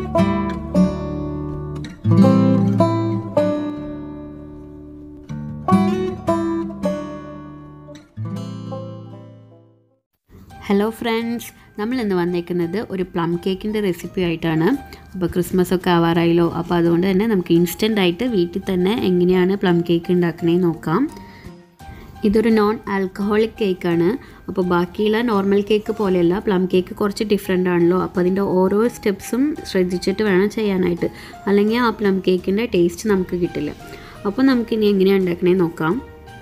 hello friends നമ്മൾ ഇന്ന് വന്നേക്കുന്നത് ഒരു പ്ലം കേക്കിൻ്റെ റെസിപ്പി ആയിട്ടാണ് അപ്പോൾ ക്രിസ്മസ് ഒക്കെ ആവാറായല്ലോ അപ്പോൾ അതുകൊണ്ട് തന്നെ നമുക്ക് ഇൻസ്റ്റൻ്റ് ആയിട്ട് വീട്ടിൽ തന്നെ എങ്ങനെയാണ് പ്ലം കേക്ക് ഉണ്ടാക്കണേന്ന് നോക്കാം ഇതൊരു നോൺ ആൽക്കഹോളിക് കേക്കാണ് അപ്പോൾ ബാക്കിയുള്ള നോർമൽ കേക്ക് പോലെയല്ല പ്ലം കേക്ക് കുറച്ച് ഡിഫറെൻ്റ് ആണല്ലോ അപ്പോൾ അതിൻ്റെ ഓരോ സ്റ്റെപ്സും ശ്രദ്ധിച്ചിട്ട് വേണം ചെയ്യാനായിട്ട് അല്ലെങ്കിൽ ആ പ്ലം കേക്കിൻ്റെ ടേസ്റ്റ് നമുക്ക് കിട്ടില്ല അപ്പോൾ നമുക്കിനി എങ്ങനെയാണ് ഉണ്ടാക്കണേന്ന് നോക്കാം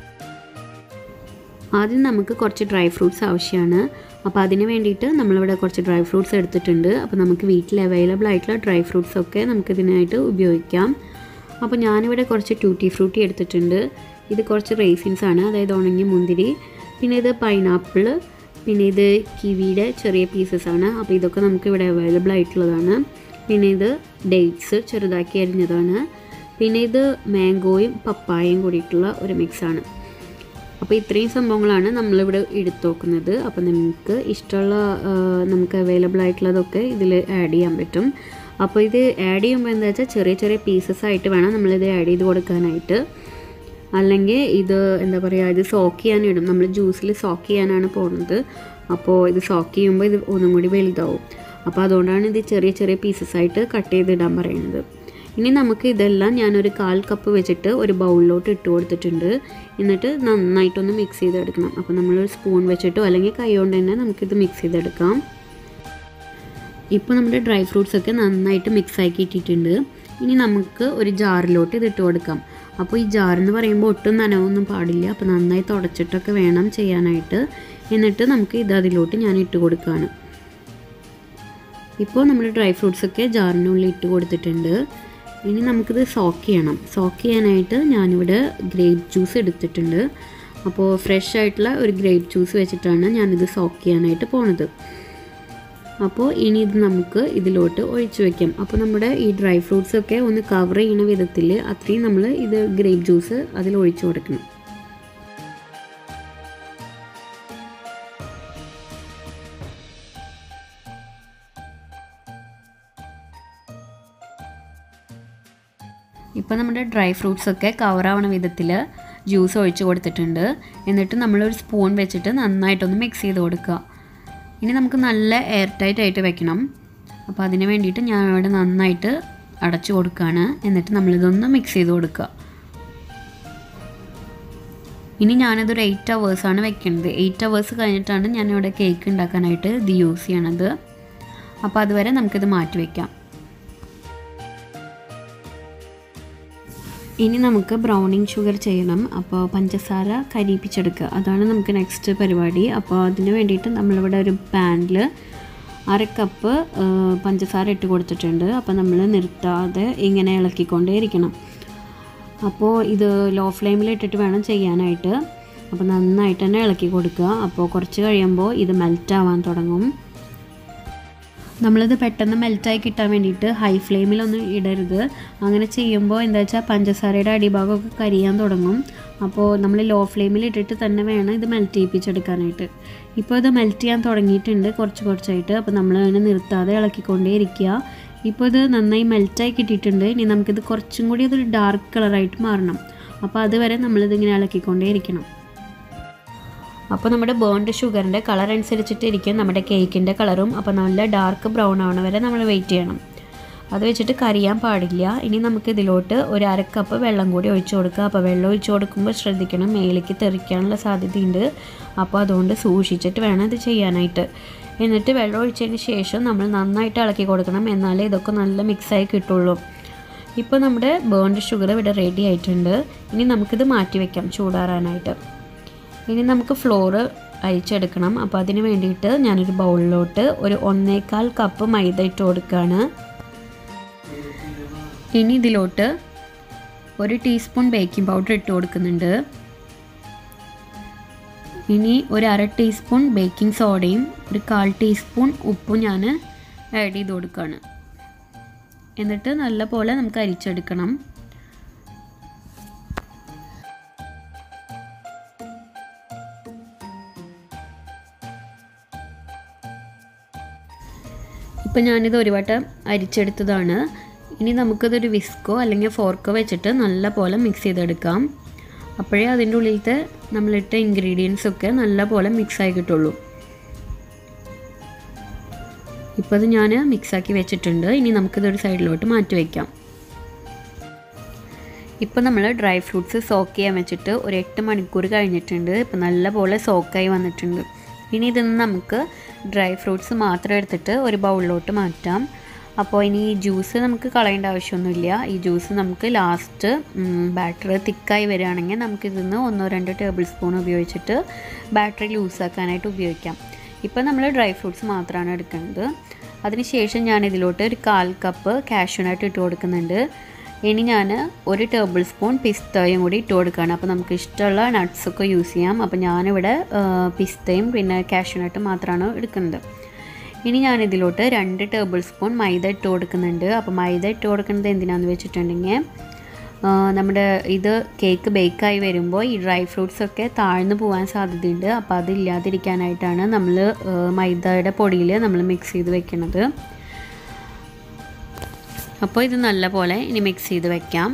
ആദ്യം നമുക്ക് കുറച്ച് ഡ്രൈ ഫ്രൂട്ട്സ് ആവശ്യമാണ് അപ്പോൾ അതിന് വേണ്ടിയിട്ട് നമ്മളിവിടെ കുറച്ച് ഡ്രൈ ഫ്രൂട്ട്സ് എടുത്തിട്ടുണ്ട് അപ്പോൾ നമുക്ക് വീട്ടിൽ അവൈലബിൾ ആയിട്ടുള്ള ഡ്രൈ ഫ്രൂട്ട്സ് ഒക്കെ നമുക്ക് ഇതിനായിട്ട് ഉപയോഗിക്കാം അപ്പോൾ ഞാനിവിടെ കുറച്ച് ട്യൂട്ടി ഫ്രൂട്ടി എടുത്തിട്ടുണ്ട് ഇത് കുറച്ച് റേസിൻസ് ആണ് അതായത് ഉണങ്ങിയ മുന്തിരി പിന്നെ ഇത് പൈനാപ്പിൾ പിന്നെ ഇത് കിവിയുടെ ചെറിയ പീസസ് ആണ് അപ്പോൾ ഇതൊക്കെ നമുക്ക് ഇവിടെ അവൈലബിൾ ആയിട്ടുള്ളതാണ് പിന്നെ ഇത് ഡേറ്റ്സ് ചെറുതാക്കി അരിഞ്ഞതാണ് പിന്നെ ഇത് മാംഗോയും പപ്പായയും കൂടിയിട്ടുള്ള ഒരു മിക്സാണ് അപ്പോൾ ഇത്രയും സംഭവങ്ങളാണ് നമ്മളിവിടെ എടുത്തു നോക്കുന്നത് അപ്പോൾ നിങ്ങൾക്ക് ഇഷ്ടമുള്ള നമുക്ക് അവൈലബിൾ ആയിട്ടുള്ളതൊക്കെ ഇതിൽ ആഡ് ചെയ്യാൻ പറ്റും അപ്പോൾ ഇത് ആഡ് ചെയ്യുമ്പോൾ എന്താ വെച്ചാൽ ചെറിയ ചെറിയ പീസസ് ആയിട്ട് വേണം നമ്മളിത് ആഡ് ചെയ്ത് കൊടുക്കാനായിട്ട് അല്ലെങ്കിൽ ഇത് എന്താ പറയുക ഇത് സോക്ക് ചെയ്യാനിടും നമ്മൾ ജ്യൂസിൽ സോക്ക് ചെയ്യാനാണ് പോകുന്നത് അപ്പോൾ ഇത് സോക്ക് ചെയ്യുമ്പോൾ ഇത് ഒന്നും കൂടി വലുതാവും അപ്പോൾ അതുകൊണ്ടാണ് ഇത് ചെറിയ ചെറിയ പീസസ് ആയിട്ട് കട്ട് ചെയ്തിടാൻ പറയുന്നത് ഇനി നമുക്ക് ഇതെല്ലാം ഞാനൊരു കാൽ കപ്പ് വെച്ചിട്ട് ഒരു ബൗളിലോട്ട് ഇട്ട് കൊടുത്തിട്ടുണ്ട് എന്നിട്ട് നന്നായിട്ടൊന്ന് മിക്സ് ചെയ്തെടുക്കണം അപ്പോൾ നമ്മളൊരു സ്പൂൺ വെച്ചിട്ടോ അല്ലെങ്കിൽ കൈ കൊണ്ട് തന്നെ നമുക്കിത് മിക്സ് ചെയ്തെടുക്കാം ഇപ്പോൾ നമ്മുടെ ഡ്രൈ ഫ്രൂട്ട്സ് ഒക്കെ നന്നായിട്ട് മിക്സ് ആക്കി ഇട്ടിട്ടുണ്ട് ഇനി നമുക്ക് ഒരു ജാറിലോട്ട് ഇത് ഇട്ട് കൊടുക്കാം അപ്പോൾ ഈ ജാറെന്ന് പറയുമ്പോൾ ഒട്ടും നനവൊന്നും പാടില്ല അപ്പോൾ നന്നായി തുടച്ചിട്ടൊക്കെ വേണം ചെയ്യാനായിട്ട് എന്നിട്ട് നമുക്ക് ഇത് അതിലോട്ട് ഞാൻ ഇട്ട് കൊടുക്കുകയാണ് ഇപ്പോൾ നമ്മുടെ ഡ്രൈ ഫ്രൂട്ട്സൊക്കെ ജാറിനുള്ളിൽ ഇട്ട് കൊടുത്തിട്ടുണ്ട് ഇനി നമുക്കിത് സോക്ക് ചെയ്യണം സോക്ക് ചെയ്യാനായിട്ട് ഞാനിവിടെ ഗ്രേപ്പ് ജ്യൂസ് എടുത്തിട്ടുണ്ട് അപ്പോൾ ഫ്രഷ് ആയിട്ടുള്ള ഒരു ഗ്രേപ്പ് ജ്യൂസ് വെച്ചിട്ടാണ് ഞാനിത് സോക്ക് ചെയ്യാനായിട്ട് പോണത് അപ്പോൾ ഇനി ഇത് നമുക്ക് ഇതിലോട്ട് ഒഴിച്ചു വെക്കാം അപ്പോൾ നമ്മുടെ ഈ ഡ്രൈ ഫ്രൂട്ട്സ് ഒക്കെ ഒന്ന് കവർ ചെയ്യുന്ന വിധത്തിൽ അത്രയും നമ്മൾ ഇത് ഗ്രേപ്പ് ജ്യൂസ് അതിൽ ഒഴിച്ചു കൊടുക്കണം ഇപ്പോൾ നമ്മുടെ ഡ്രൈ ഫ്രൂട്ട്സ് ഒക്കെ കവറാവണ വിധത്തിൽ ജ്യൂസ് ഒഴിച്ച് കൊടുത്തിട്ടുണ്ട് എന്നിട്ട് നമ്മളൊരു സ്പൂൺ വെച്ചിട്ട് നന്നായിട്ടൊന്ന് മിക്സ് ചെയ്ത് കൊടുക്കുക ഇനി നമുക്ക് നല്ല എയർ ടൈറ്റ് ആയിട്ട് വെക്കണം അപ്പോൾ അതിന് വേണ്ടിയിട്ട് ഞാൻ ഇവിടെ നന്നായിട്ട് അടച്ചു കൊടുക്കുകയാണ് എന്നിട്ട് നമ്മളിതൊന്ന് മിക്സ് ചെയ്ത് കൊടുക്കുക ഇനി ഞാനതൊരു എയ്റ്റ് അവേഴ്സാണ് വെക്കുന്നത് എയ്റ്റ് അവേഴ്സ് കഴിഞ്ഞിട്ടാണ് ഞാനിവിടെ കേക്ക് ഉണ്ടാക്കാനായിട്ട് ഇത് യൂസ് ചെയ്യണത് അപ്പോൾ അതുവരെ നമുക്കിത് മാറ്റി വയ്ക്കാം ഇനി നമുക്ക് ബ്രൗണിങ് ഷുഗർ ചെയ്യണം അപ്പോൾ പഞ്ചസാര കരിയിപ്പിച്ചെടുക്കുക അതാണ് നമുക്ക് നെക്സ്റ്റ് പരിപാടി അപ്പോൾ അതിന് വേണ്ടിയിട്ട് നമ്മളിവിടെ ഒരു പാനിൽ അര കപ്പ് പഞ്ചസാര ഇട്ട് കൊടുത്തിട്ടുണ്ട് അപ്പോൾ നമ്മൾ നിർത്താതെ ഇങ്ങനെ ഇളക്കിക്കൊണ്ടേ ഇരിക്കണം അപ്പോൾ ഇത് ലോ ഫ്ലെയിമിൽ ഇട്ടിട്ട് വേണം ചെയ്യാനായിട്ട് അപ്പോൾ നന്നായിട്ട് തന്നെ ഇളക്കി കൊടുക്കുക അപ്പോൾ കുറച്ച് കഴിയുമ്പോൾ ഇത് മെൽറ്റ് ആവാൻ തുടങ്ങും നമ്മളിത് പെട്ടെന്ന് മെൽറ്റായി കിട്ടാൻ വേണ്ടിയിട്ട് ഹൈ ഫ്ലെയിമിലൊന്നും ഇടരുത് അങ്ങനെ ചെയ്യുമ്പോൾ എന്താ വെച്ചാൽ പഞ്ചസാരയുടെ അടിഭാഗമൊക്കെ കരിയാൻ തുടങ്ങും അപ്പോൾ നമ്മൾ ലോ ഫ്ലെയിമിൽ ഇട്ടിട്ട് തന്നെ വേണം ഇത് മെൽറ്റ് ചെയ്യിപ്പിച്ചെടുക്കാനായിട്ട് ഇപ്പോൾ ഇത് മെൽറ്റ് ചെയ്യാൻ തുടങ്ങിയിട്ടുണ്ട് കുറച്ച് കുറച്ചായിട്ട് അപ്പോൾ നമ്മൾ അതിനെ നിർത്താതെ ഇളക്കിക്കൊണ്ടേ ഇരിക്കുക ഇപ്പോൾ ഇത് നന്നായി മെൽറ്റായി കിട്ടിയിട്ടുണ്ട് ഇനി നമുക്കിത് കുറച്ചും കൂടി അതൊരു ഡാർക്ക് കളറായിട്ട് മാറണം അപ്പോൾ അതുവരെ നമ്മളിതിങ്ങനെ ഇളക്കിക്കൊണ്ടേ ഇരിക്കണം അപ്പോൾ നമ്മുടെ ബേൺഡ് ഷുഗറിൻ്റെ കളർ അനുസരിച്ചിട്ട് ഇരിക്കും നമ്മുടെ കേക്കിൻ്റെ കളറും അപ്പോൾ നല്ല ഡാർക്ക് ബ്രൗൺ ആവണ വരെ നമ്മൾ വെയിറ്റ് ചെയ്യണം അത് വെച്ചിട്ട് കരിയാൻ പാടില്ല ഇനി നമുക്ക് ഇതിലോട്ട് ഒരു അര കപ്പ് വെള്ളം കൂടി ഒഴിച്ചു കൊടുക്കുക അപ്പോൾ വെള്ളം ഒഴിച്ചു കൊടുക്കുമ്പോൾ ശ്രദ്ധിക്കണം മേലേക്ക് തെറിക്കാനുള്ള സാധ്യതയുണ്ട് അപ്പോൾ അതുകൊണ്ട് സൂക്ഷിച്ചിട്ട് വേണം ഇത് ചെയ്യാനായിട്ട് എന്നിട്ട് വെള്ളം ഒഴിച്ചതിന് ശേഷം നമ്മൾ നന്നായിട്ട് ഇളക്കി കൊടുക്കണം എന്നാലേ ഇതൊക്കെ നല്ല മിക്സായി കിട്ടുള്ളൂ ഇപ്പോൾ നമ്മുടെ ബേൺഡ് ഷുഗർ ഇവിടെ റെഡി ആയിട്ടുണ്ട് ഇനി നമുക്കിത് മാറ്റി വയ്ക്കാം ചൂടാറാനായിട്ട് ഇനി നമുക്ക് ഫ്ലോറ് അരിച്ചെടുക്കണം അപ്പോൾ അതിന് വേണ്ടിയിട്ട് ഞാനൊരു ബൗളിലോട്ട് ഒരു ഒന്നേകാൽ കപ്പ് മൈദ ഇട്ട് കൊടുക്കുകയാണ് ഇനി ഇതിലോട്ട് ഒരു ടീസ്പൂൺ ബേക്കിംഗ് പൗഡർ ഇട്ട് കൊടുക്കുന്നുണ്ട് ഇനി ഒരു അര ടീസ്പൂൺ ബേക്കിംഗ് സോഡയും ഒരു കാൽ ടീസ്പൂൺ ഉപ്പും ഞാൻ ആഡ് ചെയ്ത് കൊടുക്കുകയാണ് എന്നിട്ട് നല്ല പോലെ നമുക്ക് അരിച്ചെടുക്കണം ഇപ്പോൾ ഇപ്പം ഞാനിത് ഒരു വട്ടം അരിച്ചെടുത്തതാണ് ഇനി നമുക്കിതൊരു വിസ്കോ അല്ലെങ്കിൽ ഫോർക്കോ വെച്ചിട്ട് നല്ല പോലെ മിക്സ് ചെയ്തെടുക്കാം അപ്പോഴേ അതിൻ്റെ ഉള്ളിലത്തെ നമ്മളിട്ട ഇൻഗ്രീഡിയൻസ് ഒക്കെ നല്ല പോലെ മിക്സായി കിട്ടുള്ളൂ ഇപ്പോൾ ഇത് ഞാൻ മിക്സാക്കി വെച്ചിട്ടുണ്ട് ഇനി നമുക്കിതൊരു സൈഡിലോട്ട് മാറ്റി വയ്ക്കാം ഇപ്പോൾ നമ്മൾ ഡ്രൈ ഫ്രൂട്ട്സ് സോക്ക് ചെയ്യാൻ വെച്ചിട്ട് ഒരു എട്ട് മണിക്കൂർ കഴിഞ്ഞിട്ടുണ്ട് ഇപ്പോൾ നല്ല പോലെ സോക്കായി വന്നിട്ടുണ്ട് ഇനി ഇതിന്ന് നമുക്ക് ഡ്രൈ ഫ്രൂട്ട്സ് മാത്രം എടുത്തിട്ട് ഒരു ബൗളിലോട്ട് മാറ്റാം അപ്പോൾ ഇനി ഈ ജ്യൂസ് നമുക്ക് കളയേണ്ട ആവശ്യമൊന്നുമില്ല ഈ ജ്യൂസ് നമുക്ക് ലാസ്റ്റ് ബാറ്റർ തിക്കായി വരികയാണെങ്കിൽ നമുക്കിതിന്ന് ഒന്നോ രണ്ടോ ടേബിൾ സ്പൂൺ ഉപയോഗിച്ചിട്ട് ബാറ്ററി ലൂസാക്കാനായിട്ട് ഉപയോഗിക്കാം ഇപ്പോൾ നമ്മൾ ഡ്രൈ ഫ്രൂട്ട്സ് മാത്രമാണ് എടുക്കുന്നത് അതിനുശേഷം ഞാൻ ഇതിലോട്ട് ഒരു കാൽ കപ്പ് കാഷ്യൂനായിട്ട് ഇട്ട് കൊടുക്കുന്നുണ്ട് ഇനി ഞാൻ ഒരു ടേബിൾ സ്പൂൺ പിസ്തയും കൂടി ഇട്ട് കൊടുക്കുകയാണ് അപ്പോൾ നമുക്ക് ഇഷ്ടമുള്ള നട്ട്സൊക്കെ യൂസ് ചെയ്യാം അപ്പോൾ ഞാനിവിടെ പിസ്തയും പിന്നെ കാഷ്യൂനട്ടും മാത്രമാണ് എടുക്കുന്നത് ഇനി ഞാൻ ഇതിലോട്ട് രണ്ട് ടേബിൾ സ്പൂൺ മൈദ ഇട്ട് കൊടുക്കുന്നുണ്ട് അപ്പോൾ മൈദ ഇട്ട് കൊടുക്കുന്നത് എന്തിനാണെന്ന് വെച്ചിട്ടുണ്ടെങ്കിൽ നമ്മുടെ ഇത് കേക്ക് ബേക്കായി വരുമ്പോൾ ഈ ഡ്രൈ ഫ്രൂട്ട്സ് ഒക്കെ താഴ്ന്നു പോകാൻ സാധ്യതയുണ്ട് അപ്പോൾ അതില്ലാതിരിക്കാനായിട്ടാണ് നമ്മൾ മൈദയുടെ പൊടിയിൽ നമ്മൾ മിക്സ് ചെയ്ത് വെക്കുന്നത് അപ്പോൾ ഇത് നല്ലപോലെ ഇനി മിക്സ് ചെയ്ത് വെക്കാം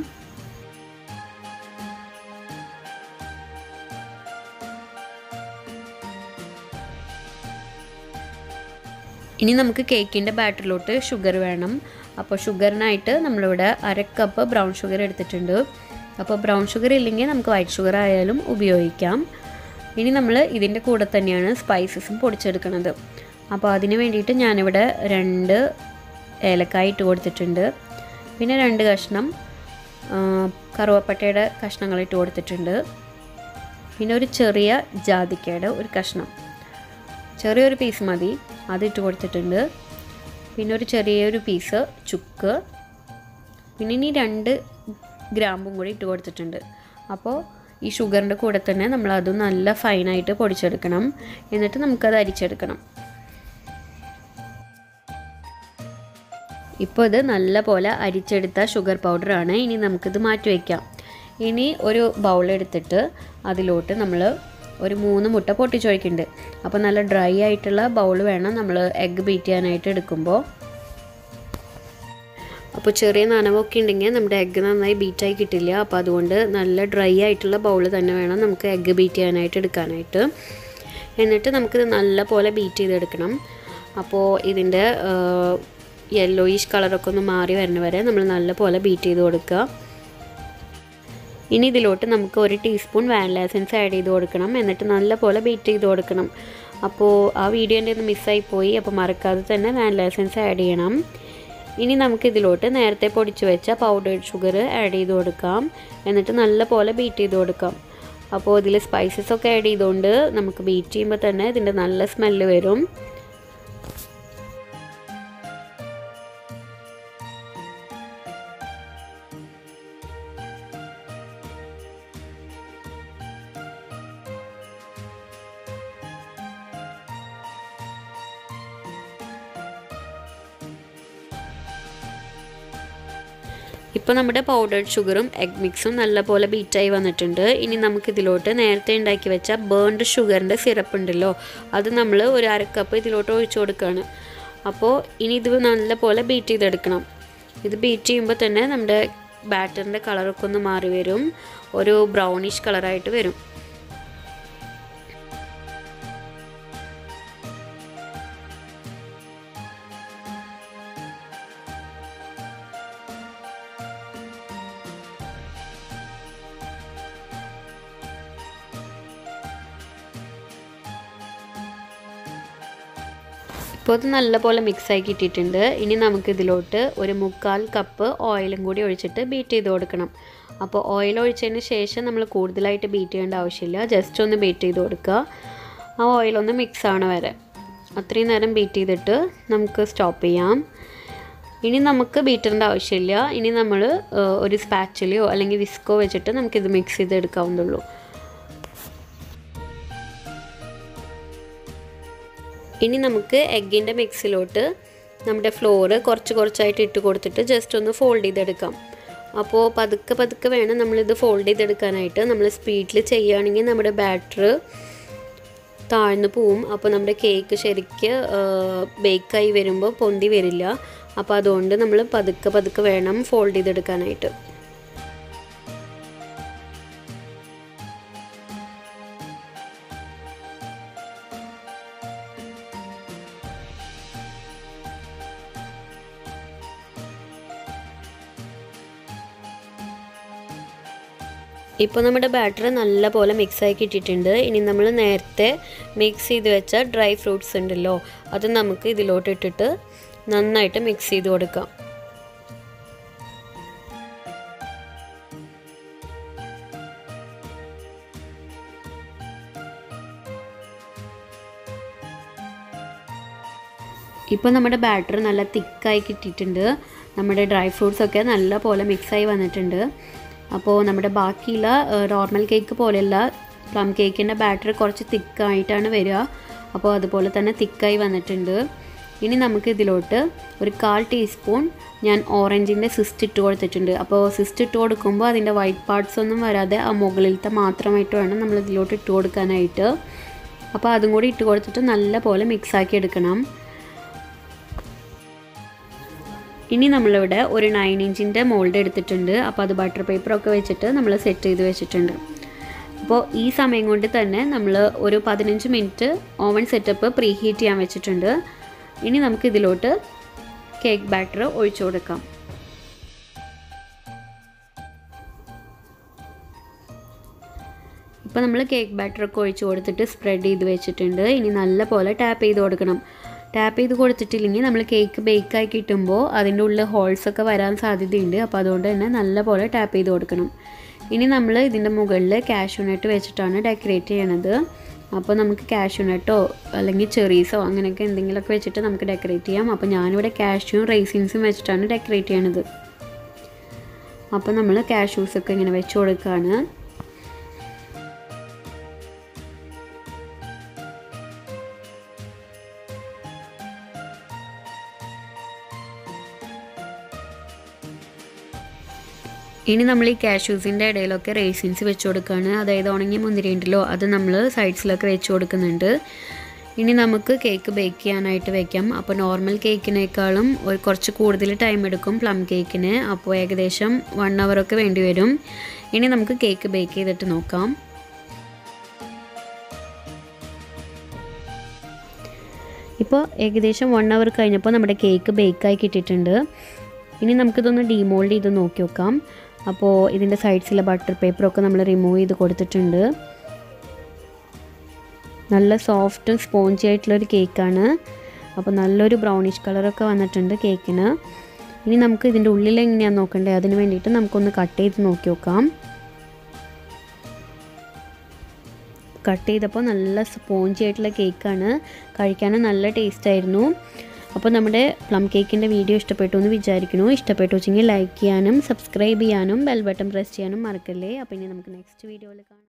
ഇനി നമുക്ക് കേക്കിൻ്റെ ബാറ്ററിലോട്ട് ഷുഗർ വേണം അപ്പോൾ ഷുഗറിനായിട്ട് നമ്മളിവിടെ അര കപ്പ് ബ്രൗൺ ഷുഗർ എടുത്തിട്ടുണ്ട് അപ്പോൾ ബ്രൗൺ ഷുഗർ ഇല്ലെങ്കിൽ നമുക്ക് വൈറ്റ് ഷുഗർ ആയാലും ഉപയോഗിക്കാം ഇനി നമ്മൾ ഇതിൻ്റെ കൂടെ തന്നെയാണ് സ്പൈസസും പൊടിച്ചെടുക്കുന്നത് അപ്പോൾ അതിന് വേണ്ടിയിട്ട് ഞാനിവിടെ രണ്ട് ഏലക്കായ ഇട്ട് കൊടുത്തിട്ടുണ്ട് പിന്നെ രണ്ട് കഷ്ണം കറുവപ്പട്ടയുടെ കഷ്ണങ്ങൾ ഇട്ട് കൊടുത്തിട്ടുണ്ട് പിന്നെ ഒരു ചെറിയ ജാതിക്കയുടെ ഒരു കഷ്ണം ചെറിയൊരു പീസ് മതി അതിട്ട് കൊടുത്തിട്ടുണ്ട് പിന്നെ ഒരു ചെറിയൊരു പീസ് ചുക്ക് പിന്നെ ഇനി രണ്ട് ഗ്രാമ്പും കൂടി ഇട്ട് കൊടുത്തിട്ടുണ്ട് അപ്പോൾ ഈ ഷുഗറിൻ്റെ കൂടെ തന്നെ നമ്മളത് നല്ല ഫൈനായിട്ട് പൊടിച്ചെടുക്കണം എന്നിട്ട് നമുക്കത് അരിച്ചെടുക്കണം ഇപ്പോൾ ഇത് നല്ല പോലെ അരിച്ചെടുത്ത ഷുഗർ പൗഡറാണ് ഇനി നമുക്കിത് മാറ്റി വയ്ക്കാം ഇനി ഒരു ബൗൾ എടുത്തിട്ട് അതിലോട്ട് നമ്മൾ ഒരു മൂന്ന് മുട്ട പൊട്ടിച്ചൊഴിക്കുന്നുണ്ട് അപ്പോൾ നല്ല ഡ്രൈ ആയിട്ടുള്ള ബൗൾ വേണം നമ്മൾ എഗ്ഗ് ബീറ്റ് ചെയ്യാനായിട്ട് എടുക്കുമ്പോൾ അപ്പോൾ ചെറിയ നനവൊക്കെ ഉണ്ടെങ്കിൽ നമ്മുടെ എഗ്ഗ് നന്നായി ബീറ്റായി കിട്ടില്ല അപ്പോൾ അതുകൊണ്ട് നല്ല ഡ്രൈ ആയിട്ടുള്ള ബൗൾ തന്നെ വേണം നമുക്ക് എഗ്ഗ് ബീറ്റ് ചെയ്യാനായിട്ട് എടുക്കാനായിട്ട് എന്നിട്ട് നമുക്കിത് നല്ല പോലെ ബീറ്റ് ചെയ്തെടുക്കണം അപ്പോൾ ഇതിൻ്റെ യെല്ലോയിഷ് കളറൊക്കെ ഒന്ന് മാറി വരുന്ന വരെ നമ്മൾ നല്ല പോലെ ബീറ്റ് ചെയ്ത് കൊടുക്കുക ഇനി ഇതിലോട്ട് നമുക്ക് ഒരു ടീസ്പൂൺ വാനില എസൻസ് ആഡ് ചെയ്ത് കൊടുക്കണം എന്നിട്ട് നല്ല പോലെ ബീറ്റ് ചെയ്ത് കൊടുക്കണം അപ്പോൾ ആ വീഡിയോ എൻ്റെ ഒന്ന് മിസ്സായി പോയി അപ്പോൾ മറക്കാതെ തന്നെ വാനില എസൻസ് ആഡ് ചെയ്യണം ഇനി നമുക്ക് ഇതിലോട്ട് നേരത്തെ പൊടിച്ച് വെച്ച പൗഡേർഡ് ഷുഗർ ആഡ് ചെയ്ത് കൊടുക്കാം എന്നിട്ട് നല്ല പോലെ ബീറ്റ് ചെയ്ത് കൊടുക്കാം അപ്പോൾ ഇതിൽ സ്പൈസസ് ഒക്കെ ആഡ് ചെയ്തുകൊണ്ട് നമുക്ക് ബീറ്റ് ചെയ്യുമ്പോൾ തന്നെ ഇതിൻ്റെ നല്ല സ്മെല്ല് വരും ഇപ്പോൾ നമ്മുടെ പൗഡേർഡ് ഷുഗറും എഗ് മിക്സും നല്ലപോലെ ബീറ്റായി വന്നിട്ടുണ്ട് ഇനി നമുക്കിതിലോട്ട് നേരത്തെ ഉണ്ടാക്കി വെച്ച ബേൺഡ് ഷുഗറിൻ്റെ സിറപ്പ് ഉണ്ടല്ലോ അത് നമ്മൾ ഒരു അര കപ്പ് ഇതിലോട്ട് ഒഴിച്ചു കൊടുക്കുകയാണ് അപ്പോൾ ഇനി ഇത് നല്ലപോലെ ബീറ്റ് ചെയ്തെടുക്കണം ഇത് ബീറ്റ് ചെയ്യുമ്പോൾ തന്നെ നമ്മുടെ ബാറ്ററിൻ്റെ കളറൊക്കെ ഒന്ന് മാറി വരും ഒരു ബ്രൗണിഷ് കളറായിട്ട് വരും ഇപ്പോൾ ഇത് നല്ലപോലെ മിക്സായി കിട്ടിയിട്ടുണ്ട് ഇനി നമുക്കിതിലോട്ട് ഒരു മുക്കാൽ കപ്പ് ഓയിലും കൂടി ഒഴിച്ചിട്ട് ബീറ്റ് ചെയ്ത് കൊടുക്കണം അപ്പോൾ ഓയിൽ ഒഴിച്ചതിന് ശേഷം നമ്മൾ കൂടുതലായിട്ട് ബീറ്റ് ചെയ്യേണ്ട ആവശ്യമില്ല ജസ്റ്റ് ഒന്ന് ബീറ്റ് ചെയ്ത് കൊടുക്കുക ആ ഓയിലൊന്ന് മിക്സ് ആവണ വരെ അത്രയും നേരം ബീറ്റ് ചെയ്തിട്ട് നമുക്ക് സ്റ്റോപ്പ് ചെയ്യാം ഇനി നമുക്ക് ബീറ്ററിൻ്റെ ആവശ്യമില്ല ഇനി നമ്മൾ ഒരു സ്പാച്ചിലയോ അല്ലെങ്കിൽ വിസ്കോ വെച്ചിട്ട് നമുക്കിത് മിക്സ് ചെയ്ത് എടുക്കാവുന്നുള്ളൂ ഇനി നമുക്ക് എഗ്ഗിൻ്റെ മിക്സിലോട്ട് നമ്മുടെ ഫ്ലോറ് കുറച്ച് കുറച്ചായിട്ട് ഇട്ട് കൊടുത്തിട്ട് ജസ്റ്റ് ഒന്ന് ഫോൾഡ് ചെയ്തെടുക്കാം അപ്പോൾ പതുക്കെ പതുക്കെ വേണം നമ്മളിത് ഫോൾഡ് ചെയ്തെടുക്കാനായിട്ട് നമ്മൾ സ്പീഡിൽ ചെയ്യുകയാണെങ്കിൽ നമ്മുടെ ബാറ്റർ താഴ്ന്നു പോവും അപ്പോൾ നമ്മുടെ കേക്ക് ശരിക്ക് ബേക്കായി വരുമ്പോൾ പൊന്തി വരില്ല അപ്പോൾ അതുകൊണ്ട് നമ്മൾ പതുക്കെ പതുക്കെ വേണം ഫോൾഡ് ചെയ്തെടുക്കാനായിട്ട് ഇപ്പോൾ നമ്മുടെ ബാറ്റർ നല്ല പോലെ മിക്സായി കിട്ടിയിട്ടുണ്ട് ഇനി നമ്മൾ നേരത്തെ മിക്സ് ചെയ്ത് വെച്ച ഡ്രൈ ഫ്രൂട്ട്സ് ഉണ്ടല്ലോ അത് നമുക്ക് ഇതിലോട്ട് ഇട്ടിട്ട് നന്നായിട്ട് മിക്സ് ചെയ്ത് കൊടുക്കാം ഇപ്പോൾ നമ്മുടെ ബാറ്റർ നല്ല തിക്കായി കിട്ടിയിട്ടുണ്ട് നമ്മുടെ ഡ്രൈ ഫ്രൂട്ട്സ് ഒക്കെ നല്ല പോലെ മിക്സായി വന്നിട്ടുണ്ട് അപ്പോൾ നമ്മുടെ ബാക്കിയുള്ള നോർമൽ കേക്ക് പോലെയല്ല പ്ലം കേക്കിൻ്റെ ബാറ്റർ കുറച്ച് തിക്കായിട്ടാണ് വരിക അപ്പോൾ അതുപോലെ തന്നെ തിക്കായി വന്നിട്ടുണ്ട് ഇനി നമുക്ക് ഇതിലോട്ട് ഒരു കാൽ ടീസ്പൂൺ ഞാൻ ഓറഞ്ചിൻ്റെ സിസ്റ്റ് ഇട്ട് കൊടുത്തിട്ടുണ്ട് അപ്പോൾ സിസ്റ്റ് ഇട്ട് കൊടുക്കുമ്പോൾ അതിൻ്റെ വൈറ്റ് പാർട്സ് ഒന്നും വരാതെ ആ മുകളിലത്തെ മാത്രമായിട്ട് വേണം നമ്മൾ ഇതിലോട്ട് ഇട്ട് കൊടുക്കാനായിട്ട് അപ്പോൾ അതും കൂടി ഇട്ട് കൊടുത്തിട്ട് നല്ല പോലെ മിക്സാക്കി എടുക്കണം ഇനി നമ്മളിവിടെ ഒരു നയൻ ഇഞ്ചിൻ്റെ മോൾഡ് എടുത്തിട്ടുണ്ട് അപ്പോൾ അത് ബട്ടർ പേപ്പറൊക്കെ വെച്ചിട്ട് നമ്മൾ സെറ്റ് ചെയ്ത് വെച്ചിട്ടുണ്ട് അപ്പോൾ ഈ സമയം കൊണ്ട് തന്നെ നമ്മൾ ഒരു പതിനഞ്ച് minute oven setup preheat ചെയ്യാൻ വെച്ചിട്ടുണ്ട് ഇനി നമുക്ക് ഇതിലോട്ട് കേക്ക് ബാറ്റർ ഒഴിച്ചു കൊടുക്കാം ഇപ്പോൾ നമ്മൾ കേക്ക് ബാറ്ററൊക്കെ ഒഴിച്ച് കൊടുത്തിട്ട് സ്പ്രെഡ് ചെയ്ത് വെച്ചിട്ടുണ്ട് ഇനി നല്ല പോലെ ടാപ്പ് ചെയ്ത് കൊടുക്കണം ടാപ്പ് ചെയ്ത് കൊടുത്തിട്ടില്ലെങ്കിൽ നമ്മൾ കേക്ക് ബേക്കായി കിട്ടുമ്പോൾ അതിൻ്റെ ഉള്ളിൽ ഹോൾസ് ഒക്കെ വരാൻ സാധ്യതയുണ്ട് അപ്പോൾ അതുകൊണ്ട് തന്നെ നല്ല പോലെ ടാപ്പ് ചെയ്ത് കൊടുക്കണം ഇനി നമ്മൾ ഇതിൻ്റെ മുകളിൽ കാഷ്യൂനട്ട് വെച്ചിട്ടാണ് ഡെക്കറേറ്റ് ചെയ്യണത് അപ്പോൾ നമുക്ക് കാഷ്യൂനട്ടോ അല്ലെങ്കിൽ ചെറീസോ അങ്ങനെയൊക്കെ എന്തെങ്കിലുമൊക്കെ വെച്ചിട്ട് നമുക്ക് ഡെക്കറേറ്റ് ചെയ്യാം അപ്പോൾ ഞാനിവിടെ കാഷ്യൂവും റൈസിൻസും വെച്ചിട്ടാണ് ഡെക്കറേറ്റ് ചെയ്യണത് അപ്പോൾ നമ്മൾ കാഷ്യൂസൊക്കെ ഇങ്ങനെ വെച്ച് കൊടുക്കുകയാണ് ഇനി നമ്മൾ ഈ കാഷ്യൂസിൻ്റെ ഇടയിലൊക്കെ റേസിൻസ് വെച്ച് കൊടുക്കുകയാണ് അതായത് ഉണങ്ങിയ മുന്തിരി ഉണ്ടല്ലോ അത് നമ്മൾ സൈഡ്സിലൊക്കെ വെച്ച് കൊടുക്കുന്നുണ്ട് ഇനി നമുക്ക് കേക്ക് ബേക്ക് ചെയ്യാനായിട്ട് വെക്കാം അപ്പോൾ നോർമൽ കേക്കിനേക്കാളും ഒരു കുറച്ച് കൂടുതൽ ടൈം എടുക്കും പ്ലം കേക്കിന് അപ്പോൾ ഏകദേശം വൺ ഒക്കെ വേണ്ടി വരും ഇനി നമുക്ക് കേക്ക് ബേക്ക് ചെയ്തിട്ട് നോക്കാം ഇപ്പോൾ ഏകദേശം വൺ അവർ കഴിഞ്ഞപ്പോൾ നമ്മുടെ കേക്ക് ബേക്കായി കിട്ടിയിട്ടുണ്ട് ഇനി നമുക്കിതൊന്ന് ഡീമോൾഡ് ചെയ്ത് നോക്കി നോക്കാം അപ്പോൾ ഇതിൻ്റെ സൈഡ്സിലെ ബട്ടർ പേപ്പറൊക്കെ നമ്മൾ റിമൂവ് ചെയ്ത് കൊടുത്തിട്ടുണ്ട് നല്ല സോഫ്റ്റും സ്പോഞ്ചി ആയിട്ടുള്ളൊരു കേക്കാണ് അപ്പോൾ നല്ലൊരു ബ്രൗണിഷ് കളറൊക്കെ വന്നിട്ടുണ്ട് കേക്കിന് ഇനി നമുക്ക് ഇതിൻ്റെ ഉള്ളിൽ എങ്ങനെയാണ് നോക്കേണ്ടത് അതിന് വേണ്ടിയിട്ട് നമുക്കൊന്ന് കട്ട് ചെയ്ത് നോക്കി നോക്കാം കട്ട് ചെയ്തപ്പോൾ നല്ല സ്പോഞ്ചി ആയിട്ടുള്ള കേക്കാണ് കഴിക്കാനും നല്ല ടേസ്റ്റ് ആയിരുന്നു അപ്പോൾ നമ്മുടെ പ്ലം കേക്കിൻ്റെ വീഡിയോ ഇഷ്ടപ്പെട്ടു എന്ന് വിചാരിക്കുന്നു ഇഷ്ടപ്പെട്ടു വെച്ചെങ്കിൽ ലൈക്ക് ചെയ്യാനും സബ്സ്ക്രൈബ് ചെയ്യാനും ബെൽ ബട്ടൺ പ്രസ് ചെയ്യാനും മറക്കല്ലേ അപ്പോൾ ഇനി നമുക്ക് നെക്സ്റ്റ് വീഡിയോയിൽ കാണാം